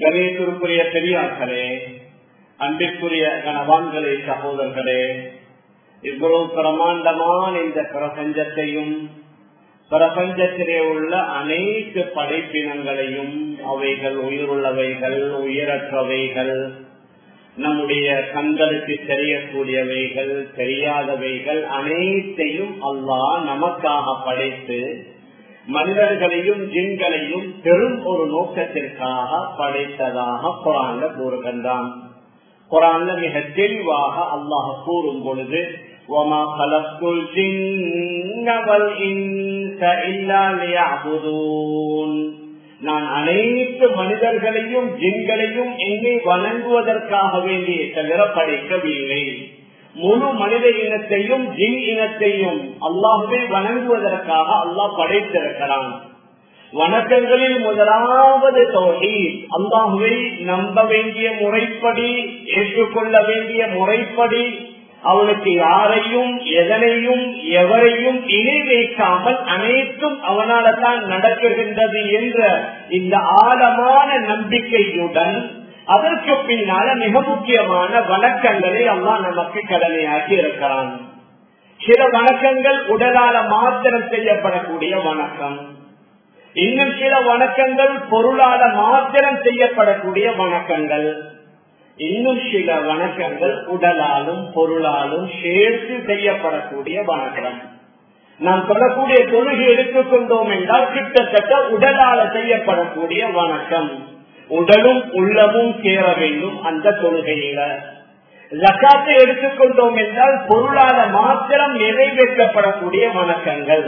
கணேசருக்குரிய பெரியார்களே அன்பிற்குரிய கணவான்களே சகோதரர்களே இவ்வளவு பிரமாண்டமான இந்த பிரபஞ்சத்தையும் பிரபஞ்சத்திலே உள்ள அனைத்து படைப்பினங்களையும் அவைகள் உயிருள்ளவைகள் உயிரற்றவைகள் நம்முடைய கண்களுக்கு தெரியக்கூடியவைகள் தெரியாதவைகள் அனைத்தையும் அல்லாஹ் நமக்காக படைத்து மனிதர்களையும் ஜின்களையும் பெரும் ஒரு நோக்கத்திற்காக படைத்ததாக குரான்ல கூறுகின்றான் குரான்ல மிக தெளிவாக அல்லாஹ் கூறும் பொழுது وما خلقت الجن والإنس إلا ليعبدون நான் அனைத்து மனிதர்களையும் ஜின்களையும் என்னை வணங்குவதற்காக வேண்டிய தவிர படைக்கவில்லை முழு மனித இனத்தையும் ஜின் இனத்தையும் அல்லாஹுவை வணங்குவதற்காக அல்லாஹ் படைத்திருக்கிறான் வணக்கங்களில் முதலாவது தொகை அல்லாஹுவை நம்ப வேண்டிய முறைப்படி ஏற்றுக்கொள்ள வேண்டிய முறைப்படி அவனுக்கு யாரையும் எதனையும் எவரையும் இணை வைக்காமல் அனைத்தும் அவனால தான் நடக்குகின்றது என்ற இந்த ஆழமான நம்பிக்கையுடன் அதற்கு பின்னால மிக முக்கியமான வணக்கங்களை எல்லாம் நமக்கு கடமையாக்கி இருக்கிறான் சில வணக்கங்கள் உடலால மாத்திரம் செய்யப்படக்கூடிய வணக்கம் இன்னும் சில வணக்கங்கள் பொருளால மாத்திரம் செய்யப்படக்கூடிய வணக்கங்கள் இன்னும் சில வணக்கங்கள் உடலாலும் பொருளாலும் சேர்த்து செய்யப்படக்கூடிய வணக்கம் நாம் சொல்லக்கூடிய தொழுகை எடுத்துக்கொண்டோம் என்றால் கிட்டத்தட்ட உடலால செய்யப்படக்கூடிய வணக்கம் உடலும் உள்ளமும் சேர வேண்டும் அந்த தொழுகையில ஜக்காத்தை எடுத்துக்கொண்டோம் என்றால் பொருளால மாத்திரம் நிறைவேற்றப்படக்கூடிய வணக்கங்கள்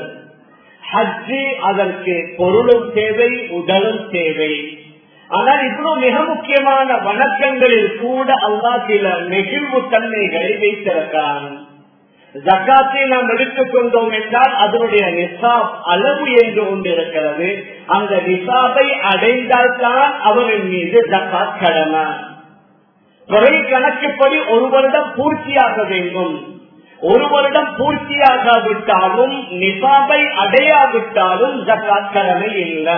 ஹஜ்ஜி அதற்கு பொருளும் தேவை உடலும் தேவை ஆனால் இவ்வளவு மிக முக்கியமான வணக்கங்களில் கூட அல்லா சில நெகிழ்வு தன்மைகளை வைத்திருக்கிறான் ஜக்காத்தை நாம் எடுத்துக்கொண்டோம் என்றால் அதனுடைய நிசாப் அளவு என்று ஒன்று இருக்கிறது அந்த நிசாபை அடைந்தால்தான் அவரின் மீது ஜக்காத் கடமை துறை கணக்குப்படி ஒரு வருடம் பூர்த்தியாக வேண்டும் ஒரு வருடம் பூர்த்தியாகாவிட்டாலும் நிசாபை அடையாவிட்டாலும் ஜக்காத் கடமை இல்லை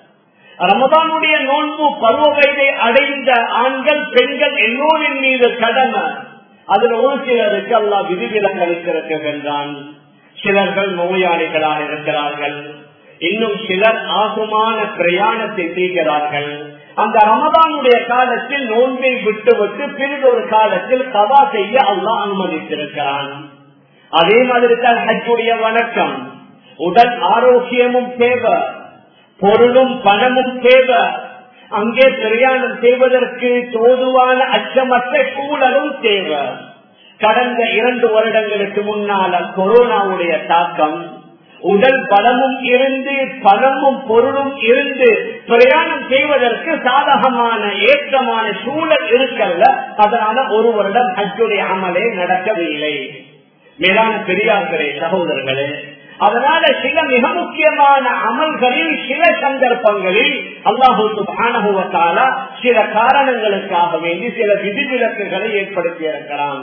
ரமதானுடைய நோன்பு பருவ வயதை அடைந்த ஆண்கள் பெண்கள் எல்லோரின் மீது கடமை அதில் ஒரு சிலருக்கு அல்லா விதிவிலக்கு அளித்திருக்கின்றான் சிலர்கள் நோயாளிகளாக இருக்கிறார்கள் இன்னும் சிலர் ஆகுமான பிரயாணத்தை செய்கிறார்கள் அந்த ரமதானுடைய காலத்தில் நோன்பை விட்டுவிட்டு பிறகு காலத்தில் கவா செய்ய அல்லா அனுமதித்திருக்கிறான் அதே மாதிரி தான் ஹஜ்ஜுடைய வணக்கம் உடல் ஆரோக்கியமும் தேவை பொருளும் பணமும் தேவை அங்கே பிரயாணம் செய்வதற்கு தோதுவான அச்சமற்ற சூழலும் தேவை கடந்த இரண்டு வருடங்களுக்கு முன்னால கொரோனாவுடைய தாக்கம் உடல் பலமும் இருந்து பணமும் பொருளும் இருந்து பிரயாணம் செய்வதற்கு சாதகமான ஏற்றமான சூழல் இருக்கல்ல அதனால ஒரு வருடம் அச்சுடைய அமலே நடக்கவில்லை மேலான பெரியார்களே சகோதரர்களே அதனால சில மிக முக்கியமான அமல்களில் சில சந்தர்ப்பங்களில் அல்லாஹூ சுபானுவத்தால சில காரணங்களுக்காக வேண்டி சில விதிவிலக்குகளை ஏற்படுத்தி இருக்கிறான்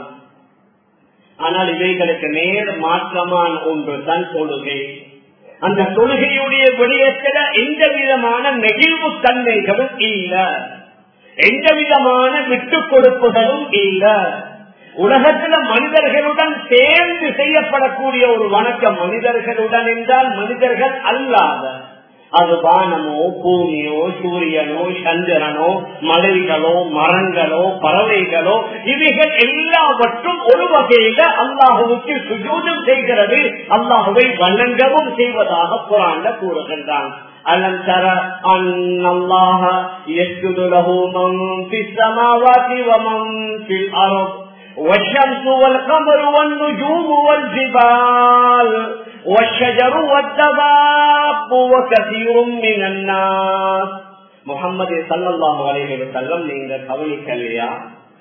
ஆனால் இவைகளுக்கு நேர் மாற்றமான ஒன்று தான் தொழுகை அந்த தொழுகையுடைய விடயத்தில எந்த விதமான நெகிழ்வு தன்மைகளும் இல்ல எந்த விதமான விட்டுக் கொடுப்புகளும் இல்ல உலகத்துல மனிதர்களுடன் சேர்ந்து செய்யப்படக்கூடிய ஒரு வணக்கம் மனிதர்களுடன் என்றால் மனிதர்கள் அல்லாத அது வானமோ பூமியோ சூரியனோ சந்திரனோ மலைகளோ மரங்களோ பறவைகளோ இவைகள் எல்லாவற்றும் ஒரு வகையில அல்லாஹுவுக்கு சுஜூதம் செய்கிறது அல்லாஹுவை வணங்கவும் செய்வதாக குரான்ல கூறுகின்றான் ألم تر أن الله يسجد له من في السماوات ومن في الأرض والشمس والقمر والنجوم والجبال والشجر والدباب وكثير من الناس முகமது சல்லாஹு அலைஹி வஸல்லம் நீங்க கவனிக்கலையா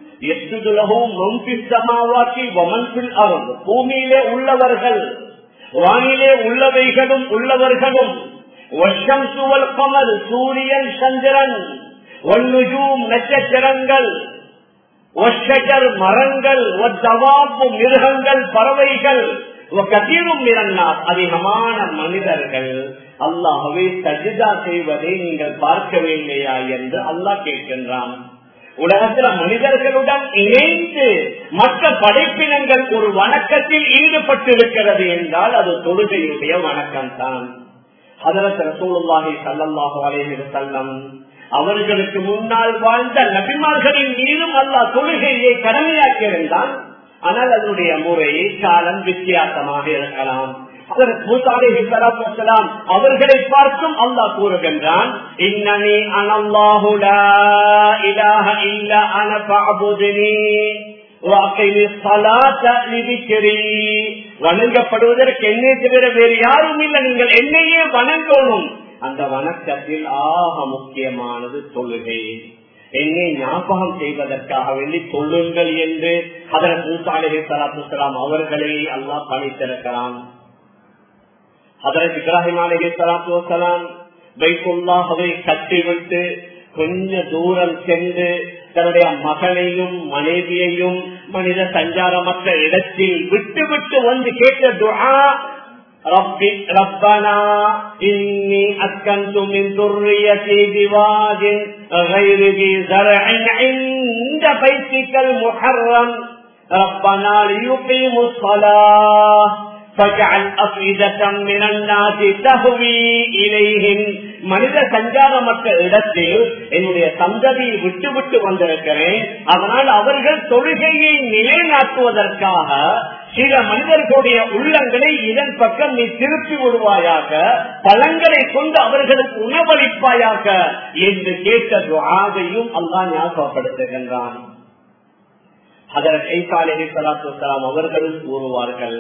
பூமியிலே உள்ளவர்கள் வானிலே உள்ளவைகளும் உள்ளவர்களும் வருஷம் சுவல் கமல் சூரியன் சந்திரன் ஒன்னுஜூம் நட்சத்திரங்கள் ஒஷஜர் மரங்கள் ஒத்தவாப்பு மிருகங்கள் பறவைகள் கதீரும் மிரண்டார் அதிகமான மனிதர்கள் அல்லாஹவே சஜிதா செய்வதை நீங்கள் பார்க்கவில்லையா என்று அல்லாஹ் கேட்கின்றான் உலகத்தில் மனிதர்களுடன் இணைந்து மற்ற படைப்பினங்கள் ஒரு வணக்கத்தில் ஈடுபட்டிருக்கிறது என்றால் அது தொழுகையுடைய வணக்கம் தான் அதற்கு ரசூலுல்லாஹி சல்லல்லாஹு அலைஹி வஸல்லம் அவர்களுக்கு முன்னால் வாழ்ந்த நபிமார்களின் மீதும் அல்லாஹ் தொழுகையை கடமையாக்கியிருந்தான் ஆனால் அதனுடைய முறை காலம் வித்தியாசமாக இருக்கலாம் அவர்களை பார்த்தும் அல்லாஹ் கூறுகின்றான் இன்னனே அனல்லாஹுடா இலாஹ இல்ல அனபுதினி வணங்கப்படுவதற்கு என்னை தவிர வேறு யாரும் இல்லை நீங்கள் என்னையே வணங்கணும் அந்த வணக்கத்தில் ஆக முக்கியமானது தொழுகை என்னை ஞாபகம் செய்வதற்காக வேண்டி சொல்லுங்கள் என்று அதன் மூசாலே சலாத்துலாம் அவர்களை அல்லாஹ் பணித்திருக்கிறான் அதற்கு இப்ராஹிம் அலஹி சலாத்து வசலாம் வைக்குள்ளாகவே கட்டிவிட்டு கொஞ்ச தூரம் சென்று தன்னுடைய மகனையும் மனைவியையும் மனித சஞ்சாரமற்ற இடத்தில் விட்டு விட்டு வந்து கேட்ட துஆ ربي ربنا إني أسكنت من ذريتي بواد غير ذي زرع عند بيتك المحرم ربنا ليقيموا الصلاة فاجعل أفئدة من الناس تهوي إليهم மனித சஞ்சாரமற்ற இடத்தில் என்னுடைய சந்ததியை விட்டு விட்டு வந்திருக்கிறேன் அதனால் அவர்கள் தொழுகையை நிலைநாட்டுவதற்காக சில மனிதர்களுடைய உள்ளங்களை இதன் பக்கம் நீ திருப்பி விடுவாயாக பழங்களை கொண்டு அவர்களுக்கு உணவளிப்பாயாக என்று கேட்ட துவாதையும் அல்லா ஞாபகப்படுத்துகின்றான் அதற்கு அவர்களும் கூறுவார்கள்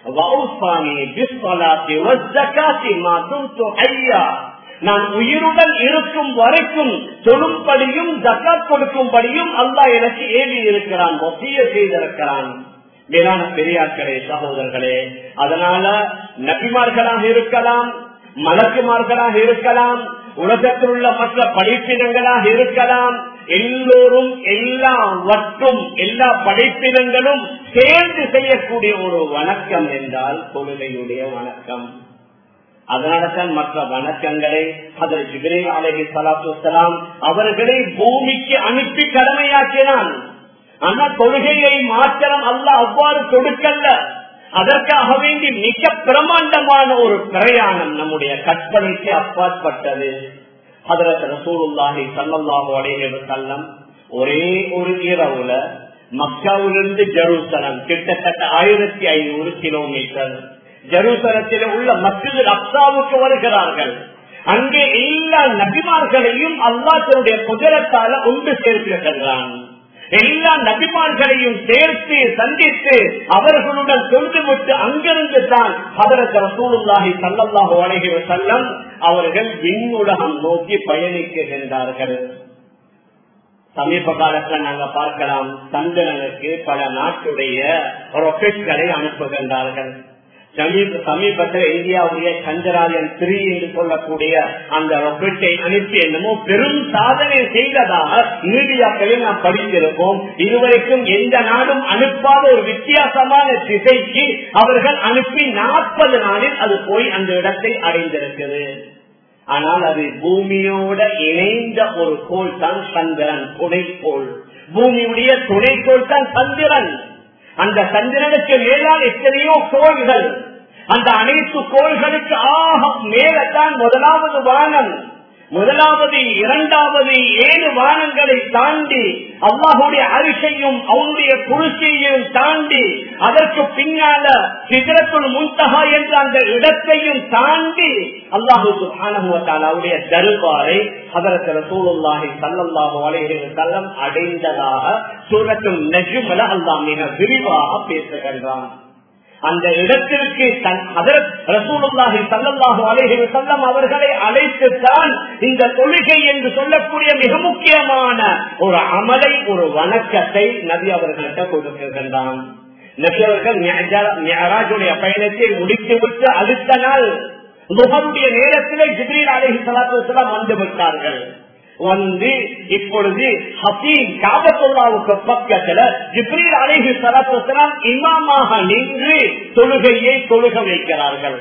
நான் உயிருடன் இருக்கும் வரைக்கும் தொழும்படியும் ஜக்காத் கொடுக்கும்படியும் அல்லா எனக்கு ஏவி இருக்கிறான் ஒத்திய செய்திருக்கிறான் மேலான பெரியார்களே சகோதரர்களே அதனால நபிமார்களாக இருக்கலாம் மலக்குமார்களாக இருக்கலாம் உலகத்தில் உள்ள மற்ற படிப்பினங்களாக இருக்கலாம் எல்லோரும் எல்லா வட்டும் எல்லா படைப்பினங்களும் சேர்ந்து செய்யக்கூடிய ஒரு வணக்கம் என்றால் தொழுகையுடைய வணக்கம் அதனால்தான் மற்ற வணக்கங்களை அதில் ஜிபிரே அலஹி சலாத்துலாம் அவர்களை பூமிக்கு அனுப்பி கடமையாக்கினான் ஆனா தொழுகையை மாத்திரம் அல்ல அவ்வாறு கொடுக்கல்ல அதற்காக வேண்டி மிக பிரமாண்டமான ஒரு பிரயாணம் நம்முடைய கற்பனைக்கு அப்பாற்பட்டது அதற்கு ரசூலுல்லாஹி சல்லல்லாஹு அலைஹி வஸல்லம் ஒரே ஒரு இரவுல மக்காவிலிருந்து ஜெருசலம் கிட்டத்தட்ட ஆயிரத்தி ஐநூறு கிலோமீட்டர் ஜெருசலத்தில் உள்ள மஸ்ஜித் அப்சாவுக்கு வருகிறார்கள் அங்கே எல்லா நபிமார்களையும் அல்லா தன்னுடைய குதிரத்தால ஒன்று சேர்க்கிறான் எல்லா நபிமார்களையும் சேர்த்து சந்தித்து அவர்களுடன் தொண்டு விட்டு அங்கிருந்து தான் அதற்கு ரசூலுல்லாஹி சல்லல்லாஹு அலைஹி வஸல்லம் அவர்கள் விண்ணுலகம் நோக்கி பயணிக்கின்றார்கள் சமீப காலத்துல நாங்க பார்க்கலாம் சந்திரனுக்கு பல நாட்டுடைய ரொக்கெட்களை அனுப்புகின்றார்கள் சமீபத்தில் இந்தியாவுடைய சந்திராயன் த்ரீ என்று சொல்லக்கூடிய அந்த ரொக்கெட்டை அனுப்பி என்னமோ பெரும் சாதனை செய்ததாக மீடியாக்களில் நாம் படித்திருப்போம் இதுவரைக்கும் எந்த நாடும் அனுப்பாத ஒரு வித்தியாசமான திசைக்கு அவர்கள் அனுப்பி நாற்பது நாளில் அது போய் அந்த இடத்தை அடைந்திருக்கிறது ஆனால் அது பூமியோட இணைந்த ஒரு கோள் தான் சந்திரன் துணைக்கோள் பூமியுடைய துணைக்கோள் தான் சந்திரன் அந்த சந்திரனுக்கு மேலால் எத்தனையோ கோள்கள் அந்த அனைத்து கோள்களுக்கு ஆக மேலத்தான் முதலாவது வானம் முதலாவது இரண்டாவது ஏழு வானங்களை தாண்டி அல்லாஹுடைய அரிசையும் அவனுடைய குருசியையும் தாண்டி அதற்கு பின்னால சிகரத்துள் முன்தகா என்ற அந்த இடத்தையும் தாண்டி அல்லாஹு அவருடைய தருவாரை அதற்கு சூழல்லாகி சல்லல்லாஹு அலைஹி செல்லம் அடைந்ததாக சூரத்தில் நெஜுமல அல்லாஹ் மிக விரிவாக பேசுகின்றான் அந்த இடத்திற்கு ரசூலுல்லாஹி சல்லல்லாஹு அலைஹி வஸல்லம் அவர்களை அழைத்துத்தான் இந்த தொழுகை என்று சொல்லக்கூடிய மிக முக்கியமான ஒரு அமலை ஒரு வணக்கத்தை நபி அவர்கள்ட்ட கொடுக்கின்றான் நபி அவர்கள் ஞாராஜுடைய பயணத்தை முடித்துவிட்டு அடுத்த நாள் முகருடைய நேரத்திலே ஜிப்ரீல் அலைஹி ஸலாத்து வஸலாம் வந்து விட்டார்கள் வந்து இப்பொழுது ஹசீம் காபத்துல்லாவுக்கு பக்கத்துல ஜிப்ரீல் அலைஹி சலாத்துலாம் இமாமாக நின்று தொழுகையை தொழுக வைக்கிறார்கள்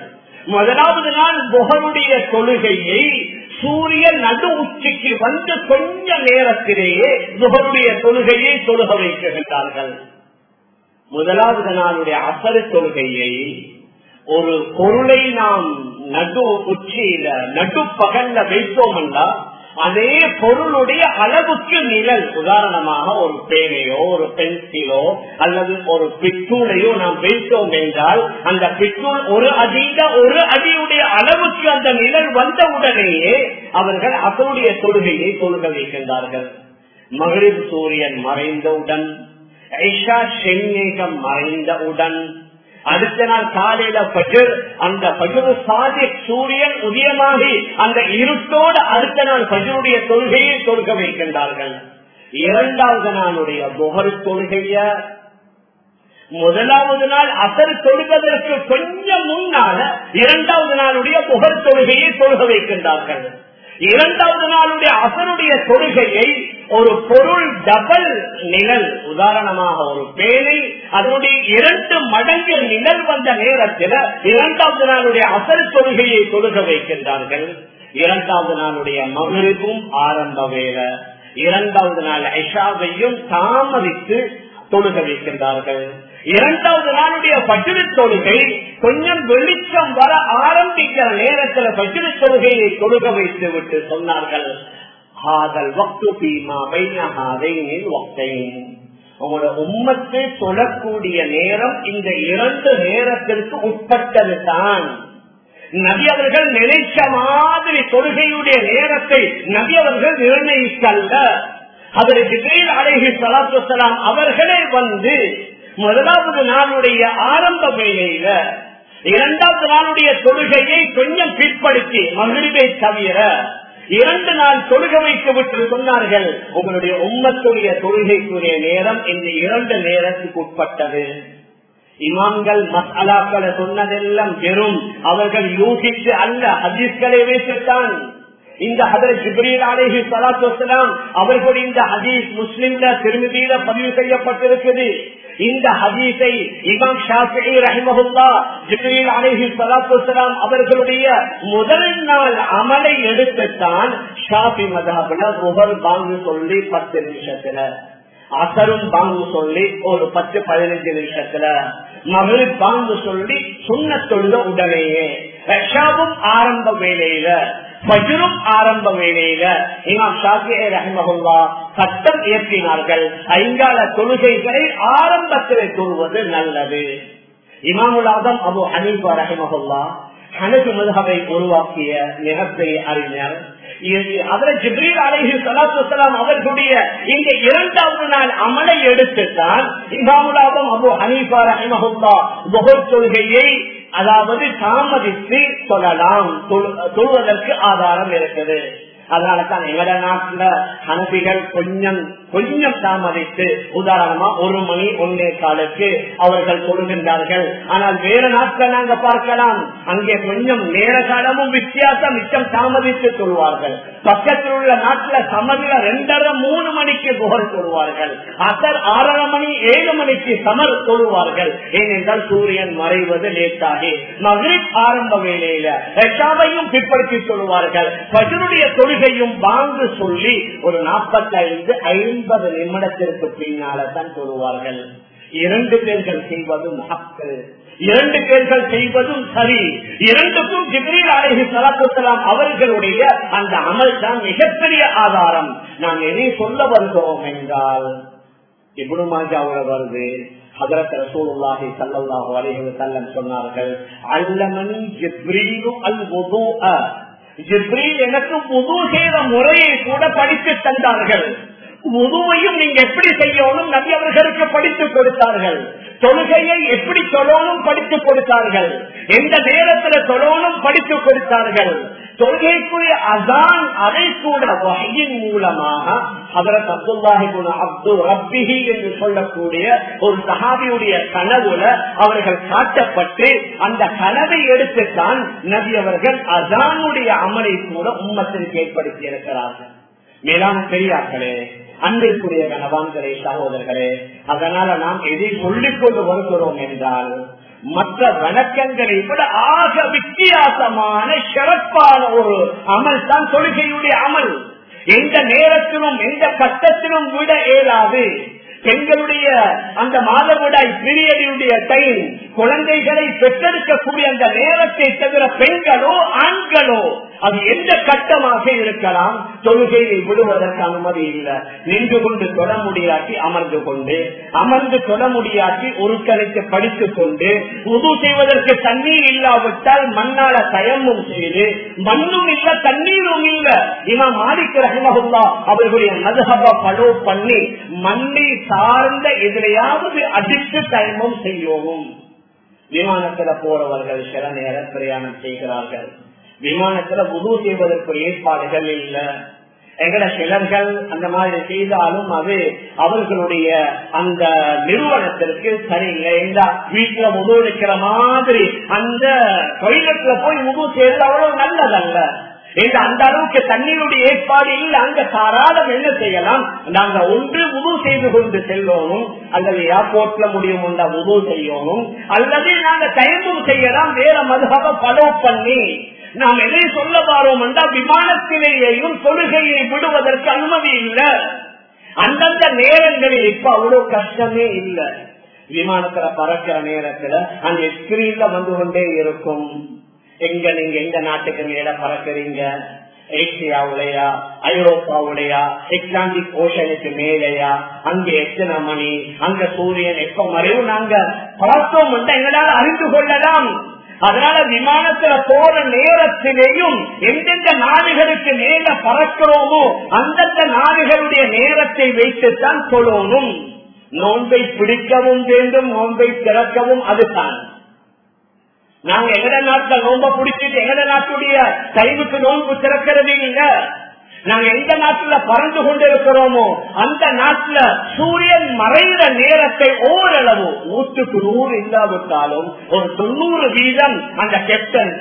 முதலாவது நாள் புகனுடைய தொழுகையை சூரியன் நடு உச்சிக்கு வந்து கொஞ்ச நேரத்திலேயே புகனுடைய தொழுகையை தொழுக வைக்கின்றார்கள் முதலாவது நாளுடைய அசரு தொழுகையை ஒரு பொருளை நாம் நடு உச்சியில நடு பகல்ல வைத்தோம் என்றால் அதே பொருளுடைய அளவுக்கு நிழல் உதாரணமாக ஒரு பேனையோ ஒரு பென்சிலோ அல்லது ஒரு பித்தூளையோ நாம் வைத்தோம் என்றால் அந்த பித்தூள் ஒரு அடியில ஒரு அடியுடைய அளவுக்கு அந்த நிழல் வந்தவுடனேயே அவர்கள் அதனுடைய தொழுகையை தொழுக வைக்கின்றார்கள் மகளிர் சூரியன் மறைந்தவுடன் ஐஷா செம்மேகம் மறைந்தவுடன் அடுத்த நாள் காலையில பஜர் அந்த பஜரு சாதி சூரியன் உதயமாகி அந்த இருட்டோடு அடுத்த நாள் பஜருடைய தொழுகையை தொழுக வைக்கின்றார்கள் இரண்டாவது நாளுடைய புகர் தொழுகைய முதலாவது நாள் அசர் தொழுவதற்கு கொஞ்சம் முன்னால இரண்டாவது நாளுடைய புகழ் தொழுகையை தொழுக வைக்கின்றார்கள் இரண்டாவது நாளுடைய அசருடைய தொழுகையை ஒரு பொருள் டபுள் நிழல் உதாரணமாக ஒரு பேனை அதனுடைய இரண்டு மடங்கு நிழல் வந்த நேரத்தில் இரண்டாவது நாளுடைய அசல் தொழுகையை தொழுக வைக்கின்றார்கள் இரண்டாவது நாளுடைய மகளிருக்கும் ஆரம்ப வேலை இரண்டாவது நாள் ஐஷாவையும் தாமதித்து தொழுக வைக்கின்றார்கள் இரண்டாவது நாளுடைய பஜ்ரு தொழுகை கொஞ்சம் வெளிச்சம் வர ஆரம்பிக்கிற நேரத்தில் பஜ்ரு தொழுகையை தொழுக வைத்து விட்டு சொன்னார்கள் உங்களோட உம்மத்து தொழக்கூடிய நேரம் இந்த இரண்டு நேரத்திற்கு உட்பட்டது தான் நபி அவர்கள் நினைச்ச மாதிரி தொழுகையுடைய நேரத்தை நபி அவர்கள் நிர்ணயிக்கல்ல அதற்கு அழகி சலாத்துலாம் அவர்களே வந்து முதலாவது நாளுடைய ஆரம்ப வேலையில இரண்டாவது நாளுடைய தொழுகையை கொஞ்சம் பிற்படுத்தி மகிழ்வை தவிர இரண்டு நாள் தொழுக வைத்து விட்டு சொன்னார்கள் உங்களுடைய உம்மத்துடைய தொழுகைக்குரிய நேரம் இந்த இரண்டு நேரத்துக்கு உட்பட்டது இமாம்கள் மசாலாக்களை சொன்னதெல்லாம் வெறும் அவர்கள் யூகித்து அல்ல ஹதீஸ்களை வைத்துத்தான் இந்த ஹதர் ஜிப்ரீல் அலேஹி சலாத்து வசலாம் அவர்களுடைய இந்த ஹதீஸ் முஸ்லிம்ல திருமதியில பதிவு செய்யப்பட்டிருக்குது இந்த ஹதீஸை இமாம் ஷாஃபி ரஹிமஹுல்லா ஜிப்ரீல் அலேஹி சலாத்து வசலாம் அவர்களுடைய முதல் நாள் அமலை எடுத்துத்தான் ஷாஃபி மதாபுல முகர் பாங்கு சொல்லி பத்து நிமிஷத்துல அசரும் பாங்கு சொல்லி ஒரு பத்து பதினஞ்சு நிமிஷத்துல மகளிர் பாங்கு சொல்லி சுண்ண தொழுத உடனேயே ரஷாவும் ஆரம்ப வேலையில பஜரும் ஆரம்ப வேலையில இமாம் ஷாஃபி ரஹிமஹுல்லா சட்டம் இயற்றினார்கள் ஐங்கால தொழுகைகளை ஆரம்பத்தில் தொழுவது நல்லது இமாமுல் ஆதம் அபு ஹனீஃபா ரஹிமஹுல்லா ஹனது மதுஹபை உருவாக்கிய மிகப்பெரிய அறிஞர் ஜிப்ரீல் அலஹி சலாத்துலாம் அவர்களுடைய இந்த இரண்டாவது நாள் அமலை எடுத்துத்தான் இமாமுலாதம் அபு ஹனீஃபா ரஹிமஹுல்லா புகழ் தொழுகையை அதாவது தாமதித்து சொல்லலாம் தொழுவதற்கு ஆதாரம் இருக்குது அதனாலதான் எங்கட நாட்டுல ஹனபிகள் கொஞ்சம் கொஞ்சம் தாமதித்து உதாரணமா ஒரு மணி ஒன்னே காலுக்கு அவர்கள் தொழுகின்றார்கள் ஆனால் வேற நாட்கள் நாங்க பார்க்கலாம் அங்கே கொஞ்சம் நேர காலமும் வித்தியாசம் மிச்சம் தாமதித்து சொல்வார்கள் பக்கத்தில் உள்ள நாட்டுல சமர்ல ரெண்டரை மூணு மணிக்கு புகழ் சொல்வார்கள் அசர் ஆறரை மணி ஏழு மணிக்கு சமர் தொழுவார்கள் ஏனென்றால் சூரியன் மறைவது லேட்டாகி மகிழ் ஆரம்ப வேலையில ரஷாவையும் பிற்படுத்தி சொல்லுவார்கள் பஜருடைய தொழுகையும் வாங்கு சொல்லி ஒரு நாற்பத்தி ஐந்து ஐம்பது நிமிடத்திற்கு பின்னால்தான் சொல்லுவார்கள் இரண்டு பேர்கள் செய்வதும் ஹக்கு இரண்டு பேர்கள் செய்வதும் சரி இரண்டுக்கும் ஜிப்ரீல் அழகி சலாத்துலாம் அவர்களுடைய அந்த அமல் தான் மிகப்பெரிய ஆதாரம் நாம் எதை சொல்ல வருகிறோம் என்றால் இவ்வளவு மாஜாவில் வருது ஹதரத் ரசூலுல்லாஹி ஸல்லல்லாஹு அலைஹி வஸல்லம் சொன்னார்கள் அல்லமனி ஜிப்ரீலு அல் வுதுஅ ஜிப்ரீல் எனக்கு வுது செய்த முறையை கூட படித்து தந்தார்கள் உதுவையும் நீங்க எப்படி செய்யணும் நபி அவர்களுக்கு படித்து கொடுத்தார்கள் தொழுகையை எப்படி தொழணும் படித்து கொடுத்தார்கள் எந்த நேரத்தில் தொழணும் படித்து கொடுத்தார்கள் தொழுகைக்குரிய அதான் அதை கூட வகையின் மூலமாக அதற்கு அப்துல்லாஹி அப்து ரப்பிஹி என்று சொல்லக்கூடிய ஒரு சஹாபியுடைய கனவுல அவர்கள் காட்டப்பட்டு அந்த கனவை எடுத்துத்தான் நபி அவர்கள் அதானுடைய அமலை கூட உம்மத்திற்கு ஏற்படுத்தி இருக்கிறார்கள் மேலான பெரியார்களே அன்பிற்குரிய கணவான்களே சகோதரர்களே அதனால நாம் எதை சொல்லிக் கொண்டு வருகிறோம் என்றால் மற்ற வணக்கங்களை விட ஆக வித்தியாசமான சிறப்பான ஒரு அமல் தான் தொழுகையுடைய அமல் எந்த நேரத்திலும் எந்த கட்டத்திலும் விட இயலாது பெண்களுடைய அந்த மாதவிடாய் பீரியடுடைய டைம் குழந்தைகளை பெற்றெடுக்கக்கூடிய அந்த நேரத்தை தவிர பெண்களோ ஆண்களோ அது எந்த கட்டமாக இருக்கலாம் தொழுகையை விடுவதற்கு அனுமதி இல்லை நின்று கொண்டு தொட முடியாட்டி அமர்ந்து கொண்டு அமர்ந்து தொட முடியாட்டி ஒரு கலைக்கு படித்துக் கொண்டு உது செய்வதற்கு தண்ணீர் இல்லாவிட்டால் மண்ணால தயமும் செய்து மண்ணும் இல்ல தண்ணீரும் இல்ல இவன் மாலிக் ரஹமகுல்லா அவர்களுடைய மதுஹப பலோ பண்ணி மண்ணை சார்ந்த எதிரையாவது அடித்து தயமும் செய்யவும் விமானத்துல போறவர்கள் சில நேரம் பிரயாணம் செய்கிறார்கள் விமானத்துல உதவு செய்வதற்கு ஏற்பாடுகள் இல்ல எங்கட சிலர்கள் அந்த மாதிரி செய்தாலும் அது அவர்களுடைய அந்த நிறுவனத்திற்கு சரியில்லை இந்த வீட்டுல உதவு இருக்கிற மாதிரி அந்த தொழிலத்துல போய் உதவு செய்யறது அவ்வளவு நல்லதல்ல இந்த அந்த அளவுக்கு தண்ணீருடைய ஏற்பாடு இல்லை அங்க தாராளம் என்ன செய்யலாம் நாங்க ஒன்று உது செய்து கொண்டு செல்லணும் அல்லது ஏர்போர்ட்ல முடியும் உது செய்யணும் அல்லது நாங்க தயமும் செய்யலாம் வேற மதுகாக பலோ பண்ணி நாம் எதை சொல்ல பாரோம் என்றால் விமானத்திலேயும் தொழுகையை விடுவதற்கு அனுமதி இல்லை அந்தந்த நேரங்களில் இப்ப அவ்வளவு கஷ்டமே இல்லை விமானத்துல பறக்கிற நேரத்துல அந்த ஸ்கிரீன்ல வந்து கொண்டே இருக்கும் எங்க நீங்க எந்த நாட்டுக்கு மேல பறக்குறீங்க ஏசியாவுலையா ஐரோப்பாவுலையா அட்லாண்டிக் ஓஷனுக்கு மேலையா அங்க எத்தனை மணி அங்க சூரியன் எப்ப மறைவு நாங்க பார்த்தோம் எங்களால் அறிந்து கொள்ளலாம் அதனால விமானத்துல போற நேரத்திலேயும் எந்தெந்த நாடுகளுக்கு மேல பறக்கிறோமோ அந்தந்த நாடுகளுடைய நேரத்தை வைத்துத்தான் சொல்லணும் நோன்பை பிடிக்கவும் வேண்டும் நோன்பை திறக்கவும் அதுதான் நாங்க எங்கட நாட்டுல நோம்ப பிடிச்சிட்டு எங்கட நாட்டுடைய டைமுக்கு நோன்பு திறக்கிறது இல்ல நாங்க எந்த நாட்டுல பறந்து கொண்டிருக்கிறோமோ அந்த நாட்டுல சூரியன் மறைகிற நேரத்தை ஓரளவு நூற்றுக்கு நூறு இல்லாவிட்டாலும் ஒரு தொண்ணூறு வீதம் அந்த கேப்டன்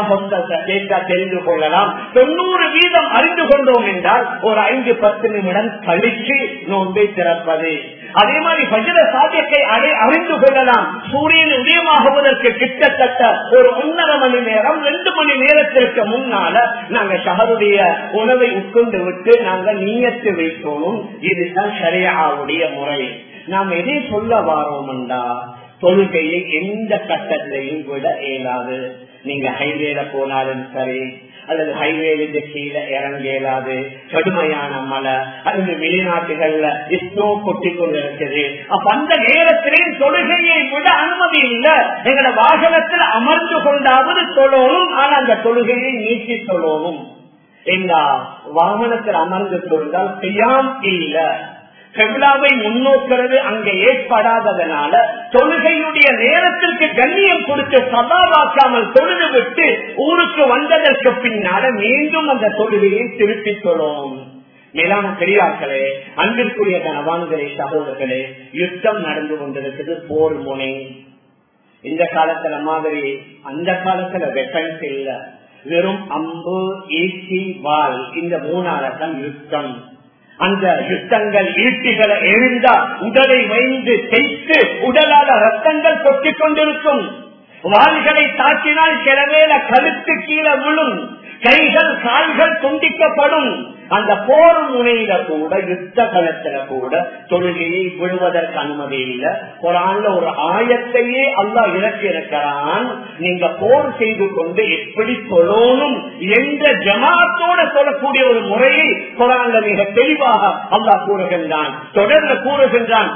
தெரிந்து கொள்ளலாம் தொண்ணூறு வீதம் அறிந்து கொண்டோம் என்றால் ஒரு ஐந்து பத்து நிமிடம் கழிச்சு நோன்பை திறப்பது அதே மாதிரி பஜர சாத்தியத்தை அறிந்து கொள்ளலாம் சூரியன் உதயமாகுவதற்கு கிட்டத்தட்ட ஒரு ஒன்னரை மணி நேரம் ரெண்டு மணி நேரத்திற்கு முன்னால நாங்க ஷஹருடைய உணவை உட்கொண்டு விட்டு நாங்க நீயத்து வைக்கணும் இதுதான் சரியாவுடைய முறை நாம் எதை சொல்ல வாரோம்டா தொழுகையை எந்த கட்டத்திலையும் விட இயலாது நீங்க ஹைவேல போனாலும் சரி அல்லது ஹைவேலிருந்து கீழே இறங்க இயலாது கடுமையான மழை அல்லது வெளிநாட்டுகள்ல ஸ்னோ கொட்டி கொண்டு இருக்குது அப்ப அந்த நேரத்திலேயும் தொழுகையை விட அனுமதி இல்லை எங்களோட வாகனத்தில் அமர்ந்து கொண்டாவது தொழணும் ஆனா அந்த தொழுகையை நீக்கி தொழணும் எங்க வாகனத்தில் அமர்ந்து தொழுதால் செய்யாம் இல்லை செவ்லாவை முன்னோக்கிறது அங்க ஏற்படாததனால தொழுகையுடைய நேரத்திற்கு கண்ணியம் கொடுத்து சதாவாக்காமல் தொழுது விட்டு ஊருக்கு வந்ததற்கு பின்னால மீண்டும் அந்த தொழுகையை திருப்பி தொழும் மேலான பெரியார்களே அன்பிற்குரிய கனவான்களே சகோதரர்களே யுத்தம் நடந்து கொண்டிருக்குது போர் முனை இந்த காலத்துல மாதிரி அந்த காலத்துல வெப்பன்ஸ் இல்ல வெறும் அம்பு ஈசி வால் இந்த மூணாலதான் யுத்தம் அந்த யுத்தங்கள் ஈட்டிகளை எரிந்தா உடலை வைந்து தைத்து உடலால ரத்தங்கள் கொட்டிக் கொண்டிருக்கும் வாள்களை தாக்கினால் சிலவேல கழுத்து கீழே விழும் கைகள் கால்கள் துண்டிக்கப்படும் அந்த போர் முனையில கூட யுத்த களத்துல கூட தொழுகையை விழுவதற்கு அனுமதி இல்லை குரான்ல ஒரு ஆயத்தையே அல்லா இறக்கி இருக்கிறான் நீங்க போர் செய்து கொண்டு எப்படி தொழணும் என்ற ஜமாத்தோட சொல்லக்கூடிய ஒரு முறையை குரான்ல மிக தெளிவாக அல்லா கூறுகின்றான் தொடர்ந்து கூறுகின்றான்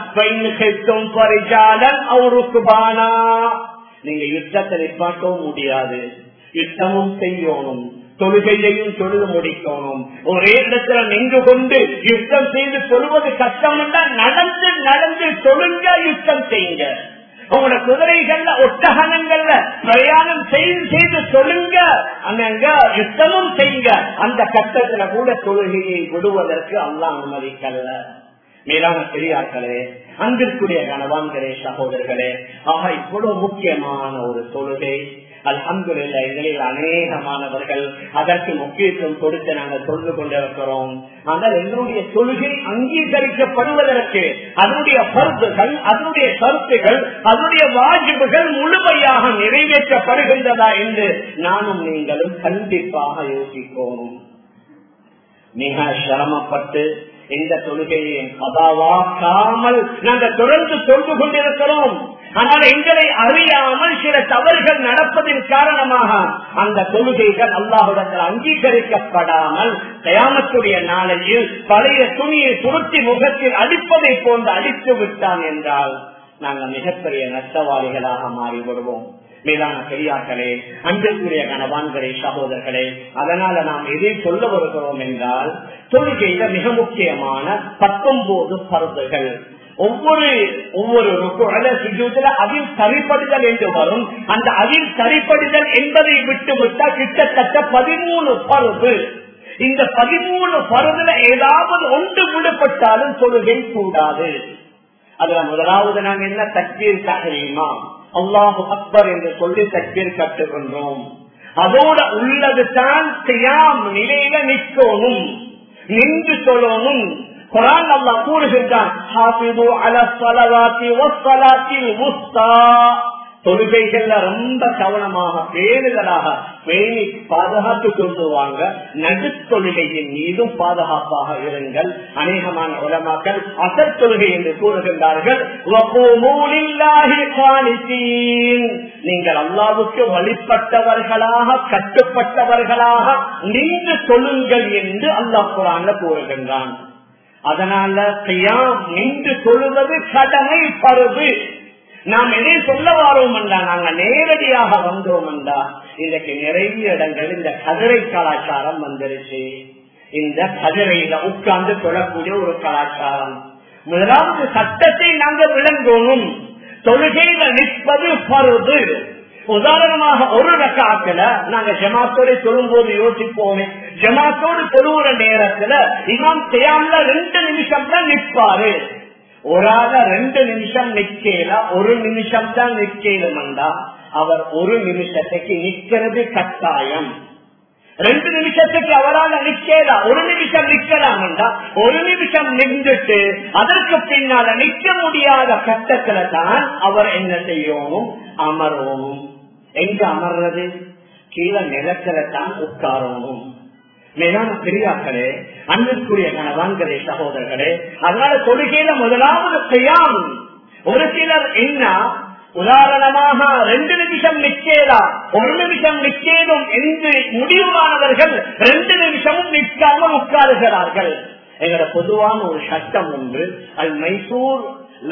அவருக்குபானா நீங்க யுத்தத்தை நிப்பாட்டவும் முடியாது யுத்தமும் செய்யணும் தொழுகையையும் தொழுது முடிக்கணும் ஒரே இடத்துல நின்று கொண்டு யுத்தம் செய்து சொல்வது கஷ்டம் நடந்து நடந்து தொழுங்க யுத்தம் செய்யுங்க உங்களோட குதிரைகள்ல ஒட்டகனங்கள்ல பிரயாணம் செய்து செய்து சொல்லுங்க அங்க யுத்தமும் செய்யுங்க அந்த கட்டத்துல கூட தொழுகையை விடுவதற்கு அல்லா அனுமதிக்கல்ல மேலான பெரியார்களே அன்பிற்குரிய கணவான்களே சகோதரர்களே ஆக இவ்வளவு முக்கியமான ஒரு தொழுகை அல்ஹம்துலில்லாஹ் எங்களில் அநேகமானவர்கள் அதற்கு முக்கியத்துவம் கொடுத்து நாங்கள் சொல்ந்து கொண்டிருக்கிறோம் ஆனால் எங்களுடைய தொழுகை அங்கீகரிக்கப்படுவதற்கு அதனுடைய பருத்துகள் அதனுடைய கருத்துகள் அதனுடைய வாஜிப்புகள் முழுமையாக நிறைவேற்றப்படுகின்றதா என்று நானும் நீங்களும் கண்டிப்பாக யோசிக்கணும் மிக சிரமப்பட்டு இந்த தொழுகையை கதாவாக்காமல் நாங்கள் தொடர்ந்து தொழுது கொண்டிருக்கிறோம் ஆனால் எங்களை அறியாமல் சில தவறுகள் நடப்பதன் காரணமாக அந்த தொழுகைகள் அல்லாஹுடத்தில் அங்கீகரிக்கப்படாமல் கயாமத்துடைய நாளையில் பழைய துணியை துருத்தி முகத்தில் அடிப்பதை போன்று அடித்து விட்டான் என்றால் நாங்கள் மிகப்பெரிய நஷ்டவாளிகளாக மாறிவிடுவோம் மேலான பெரியாக்களே அன்பிற்குரிய கணவான்களே சகோதரர்களே அதனால நாம் எதை சொல்ல வருகிறோம் என்றால் தொழுகையில மிக முக்கியமான பத்தொன்பது பருதுகள் ஒவ்வொரு ஒவ்வொரு சுஜூத்துல அதில் சரிப்படுதல் என்று வரும் அந்த அதில் சரிப்படுதல் என்பதை விட்டுவிட்டால் கிட்டத்தட்ட பதிமூணு பருது இந்த பதிமூணு பருதுல ஏதாவது ஒன்று விடுபட்டாலும் தொழுகை கூடாது அதுல முதலாவது நாங்க என்ன தக்பீர் தெரியுமா அல்லாஹு அக்பர் என்று சொல்லி தக்பீர் கட்டுகின்றோம் அதோட உள்ளது தான் செய்யாம் நிலையில நிற்கணும் நின்று சொல்லணும் குரான் அல்லா கூறுகின்றான் தொழுகைகள்ல ரொம்ப கவனமாக பேணுதலாக பேணி பாதுகாத்து கொண்டு வாங்க நடுத்தொழுகையின் மீதும் பாதுகாப்பாக இருங்கள் அநேகமான உலமாக்கள் அசர் தொழுகை என்று கூறுகின்றார்கள் நீங்கள் அல்லாவுக்கு வழிபட்டவர்களாக கட்டுப்பட்டவர்களாக நின்று சொல்லுங்கள் என்று அல்லாஹ் குரான்ல கூறுகின்றான் அதனால கையாம் நின்று சொல்லுவது கடமை பருது நாம் எதை சொல்ல வாரோம் என்றா நாங்க நேரடியாக வந்தோம் என்றா இன்றைக்கு நிறைய இடங்கள் இந்த கதிரை கலாச்சாரம் வந்துருச்சு இந்த கதிரையில உட்கார்ந்து தொழக்கூடிய ஒரு கலாச்சாரம் முதலாவது சட்டத்தை நாங்க விளங்கணும் தொழுகையில நிற்பது பருது உதாரணமாக ஒரு ரக்காத்துல நாங்க ஜமாத்தோட சொல்லும் போது யோசிப்போமே ஜமாத்தோடு தொழுவுற நேரத்துல இமாம் செய்யாமல ரெண்டு நிமிஷம் தான் நிற்பாரு ஒரு ஆள ரெண்டு நிமிஷம் நிக்கல ஒரு நிமிஷம் தான் நிக்கலும்டா அவர் ஒரு நிமிஷத்துக்கு நிக்கிறது கட்டாயம் ரெண்டு நிமிஷத்துக்கு அவரால் நிக்கல ஒரு நிமிஷம் நிக்கலாம்டா ஒரு நிமிஷம் நின்றுட்டு அதற்கு பின்னால நிக்க முடியாத கட்டத்துல தான் அவர் என்ன செய்யணும் அமரணும் எங்க அமர்றது கீழே நிலத்துல தான் உட்காரணும் மேலான பெரியாக்களே அன்பிற்குரிய கணவான்களே சகோதரர்களே அதனால தொழுகையில முதலாவது செய்யாம் ஒரு சிலர் என்ன உதாரணமாக ரெண்டு நிமிஷம் நிச்சேதா ஒரு நிமிஷம் நிச்சேதும் என்று முடிவுமானவர்கள் ரெண்டு நிமிஷமும் நிற்காமல் உட்காருகிறார்கள் எங்களோட பொதுவான ஒரு சட்டம் ஒன்று அது மைசூர்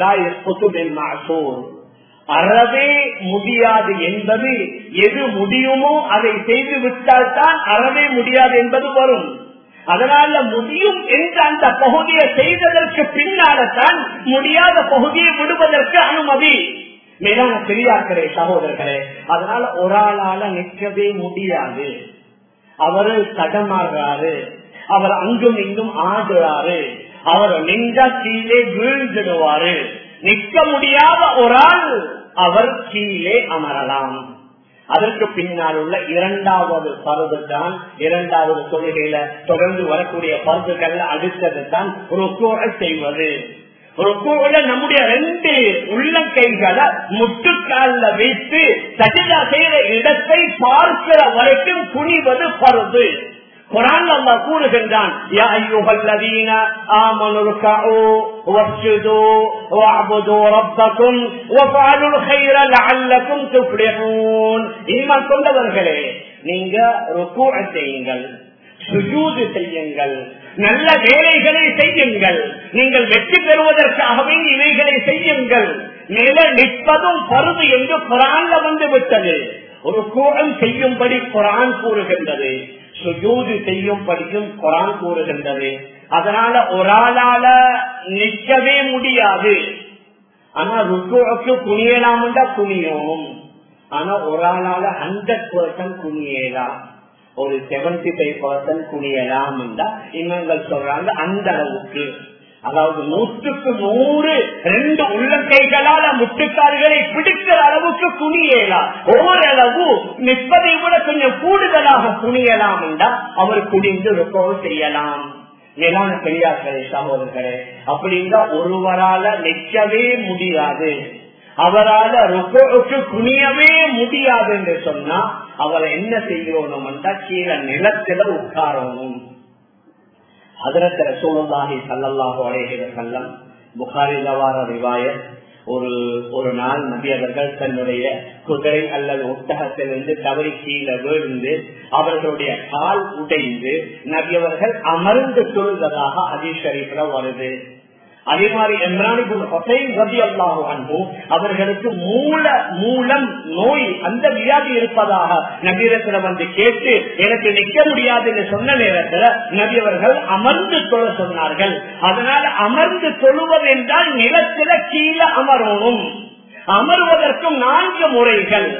மாசூர் அறவே முடியாது என்பது எது முடியுமோ அதை செய்து விட்டால் தான் அறவே முடியாது என்பது வரும் அதனால முடியும் என்ற அந்த பகுதியை செய்ததற்கு பின்னால்தான் முடியாத பகுதியை விடுவதற்கு அனுமதி மேலான பெரியார்களே சகோதரர்களே அதனால ஒரு ஆளால நிற்கவே முடியாது அவரு தடமாறுறாரு அவர் அங்கும் இங்கும் ஆடுறாரு அவர் நின்றா கீழே வீழ்ந்துடுவாரு நிற்க முடியாத ஒரு ஆள் அவர் கீழே அமரலாம் அதற்கு பின்னால் உள்ள இரண்டாவது பருது தான் இரண்டாவது தொழுகையில தொடர்ந்து வரக்கூடிய பருதுகள் அடுத்தது தான் ருக்கோரை செய்வது ருக்கோல நம்முடைய ரெண்டு உள்ளங்கைகளை முட்டுக்கால வைத்து சஜிதா செய்த இடத்தை பார்க்கிற வரைக்கும் குனிவது பருது குரான் அல்லா கூறுகின்றான் யா ஐயுகல்லதீன ஆமனுர்கஉ வஸ்ஜுது வஅபுது ரப்பக்கும் வஃஅலுல் கைர லஅல்லக்கும் துஃப்லிஹூன் ஈமான் கொண்டவர்களே நீங்க ருக்கூஅ செய்யுங்கள் சுஜூது செய்யுங்கள் நல்ல வேலைகளை செய்யுங்கள் நீங்கள் வெற்றி பெறுவதற்காகவே இவைகளை செய்யுங்கள் நில நிற்பதும் பருது என்று குரான்ல வந்து விட்டது ஒரு கூடம் செய்யும்படி குரான் கூறுகின்றது சுஜூது செய்யும்படியும் குரான் கூறுகின்றது அதனால ஒரு ஆளால நிற்கவே முடியாது ஆனா ருக்குவுக்கு குனியலாம்டா குனியும் ஆனா ஒரு ஆளால ஹண்ட்ரட் பர்சன்ட் குனியலாம் ஒரு செவன்டி ஃபைவ் பர்சன்ட் குனியலாம் இவங்கள் சொல்றாங்க அந்த அளவுக்கு அதாவது நூற்றுக்கு நூறு ரெண்டு உள்ளங்கைகளால முட்டுக்கால்களை பிடிக்கிற அளவுக்கு குனியலா ஓரளவு நிற்பதை விட கொஞ்சம் கூடுதலாக குனியலாம் என்றால் அவர் குனிந்து ருக்கோவு செய்யலாம் மேலான பெரியார்களே சகோதரர்களே அப்படின்னா ஒருவரால நிற்கவே முடியாது அவரால ருக்கோவுக்கு குனியவே முடியாது என்று சொன்னா அவரை என்ன செய்யணும் கீழே நிலத்தில உட்காரணும் அதரத்த ரசோலாஹி சல்லாஹு அலேஹி வசல்லம் புகாரில வார ரிவாயத் ஒரு ஒரு நாள் நபி அவர்கள் தன்னுடைய குதிரை அல்லது ஒட்டகத்திலிருந்து தவறி கீழே விழுந்து அவர்களுடைய கால் உடைந்து நபி அவர்கள் அமர்ந்து தொழுவதாக அதிஷரிப்புல வருது அதே மாதிரி அவர்களுக்கு மூல மூலம் நோய் அந்த வியாதி இருப்பதாக நபீரத்துல வந்து கேட்டு எனக்கு நிற்க முடியாது என்று சொன்ன நேரத்தில் நபி அவர்கள் அமர்ந்து தொழ சொன்னார்கள் அதனால அமர்ந்து தொழுவது என்றால் நிலத்தில கீழே அமரணும் அமர்வதற்கும் நான்கு முறைகள்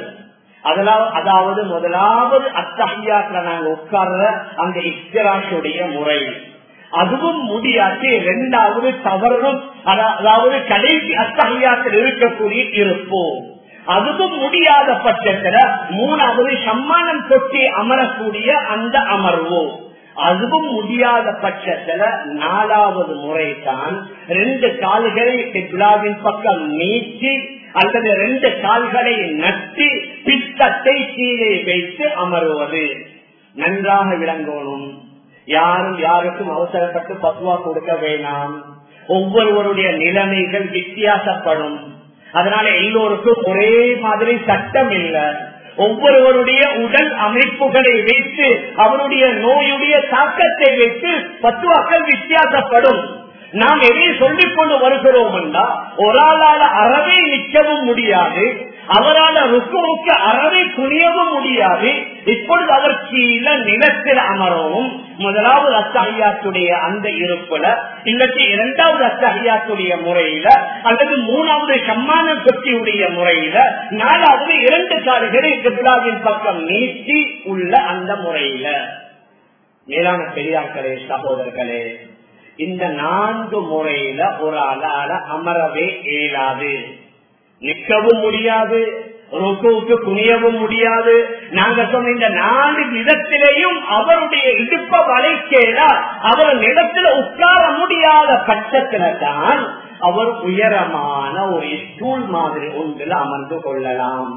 அதாவது முதலாவது அத்தகையாத்துல நாங்க உட்கார்ற அந்த இஸ்திராஷுடைய முறை அதுவும் முடியாது இரண்டாவது தவறும் அதாவது கடைசி அத்தகையாத்தில் இருக்கக்கூடிய இருப்போம் அதுவும் முடியாத பட்சத்துல மூணாவது சம்மானம் தொட்டி அமரக்கூடிய அந்த அமர்வு அதுவும் முடியாத பட்சத்துல நாலாவது முறைதான் ரெண்டு கால்களை கிப்லாவின் பக்கம் நீட்டி அல்லது ரெண்டு கால்களை நட்டி பித்தத்தை கீழே வைத்து அமருவது நன்றாக விளங்கணும் யாரும் யாருக்கும் அவசரப்பட்டு பத்துவா கொடுக்க வேணாம் ஒவ்வொருவருடைய நிலைமைகள் வித்தியாசப்படும் அதனால எல்லோருக்கும் ஒரே மாதிரி சட்டம் இல்லை ஒவ்வொருவருடைய உடல் அமைப்புகளை வைத்து அவருடைய நோயுடைய தாக்கத்தை வைத்து பத்துவாக்கள் வித்தியாசப்படும் நாம் எதை சொல்லிக் கொண்டு வருகிறோம் என்றால் ஒரு ஆளால அறவே நிற்கவும் முடியாது அவரால் ருக்குவுக்கு அறவை குனியவும் முடியாது இப்பொழுது அவர் கீழே நிலத்தில் அமரவும் முதலாவது அத்தகையாத்துடைய அந்த இருப்புல இல்லத்தி இரண்டாவது அத்தகையாத்துடைய முறையில அல்லது மூணாவது சம்மான தொட்டியுடைய முறையில நாலாவது இரண்டு கால்களை கிப்லாவின் பக்கம் நீட்டி உள்ள அந்த முறையில மேலான பெரியார்களே சகோதரர்களே இந்த நான்கு முறையில ஒரு அலால அமரவே இயலாது நிற்கவும் முடியாது ருக்குவுக்கு குனியவும் முடியாது நாங்க சொன்ன இந்த நாலு விதத்திலேயும் அவருடைய இடுப்ப வளைக்கேடா அவர் நிலத்துல உட்கார முடியாத பட்சத்துல தான் அவர் உயரமான ஒரு ஸ்டூல் மாதிரி ஒன்றில் அமர்ந்து கொள்ளலாம்